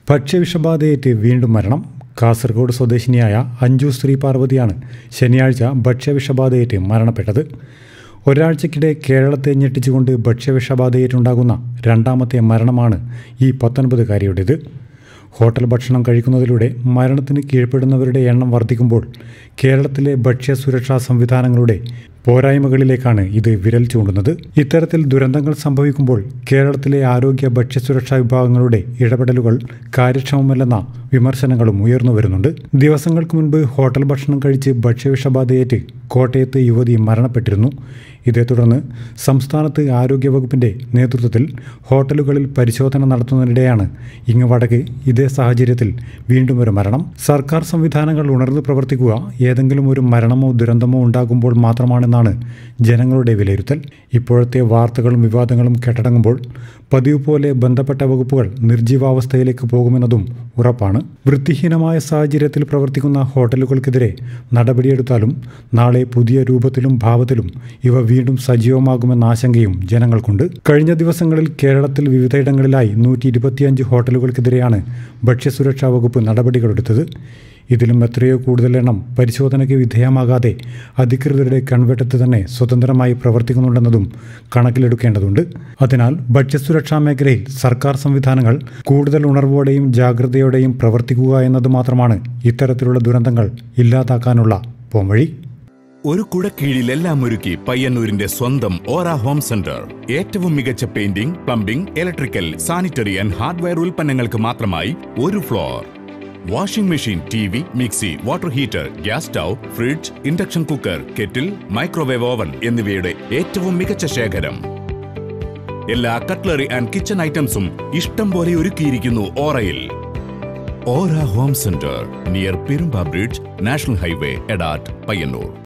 ഭക്ഷ്യവിഷബാധയേറ്റ് വീണ്ടും മരണം കാസർഗോഡ് സ്വദേശിനിയായ അഞ്ജു ശ്രീ പാർവതിയാണ് ശനിയാഴ്ച ഭക്ഷ്യവിഷബാധയേറ്റ് മരണപ്പെട്ടത് ഒരാഴ്ചക്കിടെ കേരളത്തെ ഞെട്ടിച്ചുകൊണ്ട് ഭക്ഷ്യവിഷബാധയേറ്റുണ്ടാകുന്ന രണ്ടാമത്തെ മരണമാണ് ഈ പത്തൊൻപതുകാരിയുടേത് ഹോട്ടൽ ഭക്ഷണം കഴിക്കുന്നതിലൂടെ മരണത്തിന് കീഴ്പ്പെടുന്നവരുടെ എണ്ണം വർദ്ധിക്കുമ്പോൾ കേരളത്തിലെ ഭക്ഷ്യസുരക്ഷാ സംവിധാനങ്ങളുടെ പോരായ്മകളിലേക്കാണ് ഇത് വിരൽ ചൂണ്ടുന്നത് ഇത്തരത്തിൽ ദുരന്തങ്ങൾ സംഭവിക്കുമ്പോൾ കേരളത്തിലെ ആരോഗ്യ ഭക്ഷ്യസുരക്ഷാ വിഭാഗങ്ങളുടെ ഇടപെടലുകൾ കാര്യക്ഷമമല്ലെന്ന വിമർശനങ്ങളും ഉയർന്നു വരുന്നുണ്ട് ദിവസങ്ങൾക്ക് മുൻപ് ഹോട്ടൽ ഭക്ഷണം കഴിച്ച് ഭക്ഷ്യവിഷബാധയേറ്റ് കോട്ടയത്ത് യുവതി മരണപ്പെട്ടിരുന്നു ഇതേ തുടർന്ന് സംസ്ഥാനത്ത് ആരോഗ്യവകുപ്പിന്റെ നേതൃത്വത്തിൽ ഹോട്ടലുകളിൽ പരിശോധന നടത്തുന്നതിനിടെയാണ് ഇങ്ങ് വടക്ക് ഇതേ സാഹചര്യത്തിൽ വീണ്ടും ഒരു മരണം സർക്കാർ സംവിധാനങ്ങൾ ഉണർന്നു പ്രവർത്തിക്കുക ഏതെങ്കിലും ഒരു മരണമോ ദുരന്തമോ ഉണ്ടാകുമ്പോൾ മാത്രമാണെന്നാണ് ജനങ്ങളുടെ വിലയിരുത്തൽ ഇപ്പോഴത്തെ വാർത്തകളും വിവാദങ്ങളും കെട്ടടങ്ങുമ്പോൾ പതിവ് പോലെ ബന്ധപ്പെട്ട വകുപ്പുകൾ നിർജീവാവസ്ഥയിലേക്ക് പോകുമെന്നതും ഉറപ്പാണ് വൃത്തിഹീനമായ സാഹചര്യത്തിൽ പ്രവർത്തിക്കുന്ന ഹോട്ടലുകൾക്കെതിരെ നടപടിയെടുത്താലും നാളെ പുതിയ രൂപത്തിലും ഭാവത്തിലും ഇവ വീണ്ടും സജീവമാകുമെന്ന ആശങ്കയും ജനങ്ങൾക്കുണ്ട് കഴിഞ്ഞ ദിവസങ്ങളിൽ കേരളത്തിൽ വിവിധയിടങ്ങളിലായി നൂറ്റി ഇരുപത്തിയഞ്ച് ഹോട്ടലുകൾക്കെതിരെയാണ് ഭക്ഷ്യസുരക്ഷാ വകുപ്പ് നടപടികളെടുത്തത് ഇതിലും എത്രയോ കൂടുതൽ എണ്ണം പരിശോധനയ്ക്ക് വിധേയമാകാതെ അധികൃതരുടെ കൺവെട്ടത്ത് തന്നെ സ്വതന്ത്രമായി പ്രവർത്തിക്കുന്നുണ്ടെന്നതും കണക്കിലെടുക്കേണ്ടതുണ്ട് അതിനാൽ ഭക്ഷ്യസുരക്ഷാ മേഖലയിൽ സർക്കാർ സംവിധാനങ്ങൾ കൂടുതൽ ഉണർവോടെയും ജാഗ്രതയോടെയും പ്രവർത്തിക്കുക എന്നത് മാത്രമാണ് ഇത്തരത്തിലുള്ള ദുരന്തങ്ങൾ ഇല്ലാതാക്കാനുള്ള പോംവഴി ഒരു കുടക്കീഴിൽ എല്ലാം ഒരുക്കി പയ്യന്നൂരിന്റെ സ്വന്തം ഓറ ഹോം സെന്റർ ഏറ്റവും മികച്ച painting plumbing electrical sanitary and hardware ഉൽപ്പന്നങ്ങൾക്ക് മാത്രമായി ഒരു floor washing machine T V mixie water heater gas stove fridge induction cooker kettle microwave oven എന്നിവയുടെ ഏറ്റവും മികച്ച ശേഖരം എല്ലാ കട്ട്ലറി ആൻഡ് കിച്ചൺ ഐറ്റംസും ഇഷ്ടം പോലെ ഒരുക്കിയിരിക്കുന്നു ഓറയിൽ Aura home centre near Perumba bridge national highway Edat Payyanur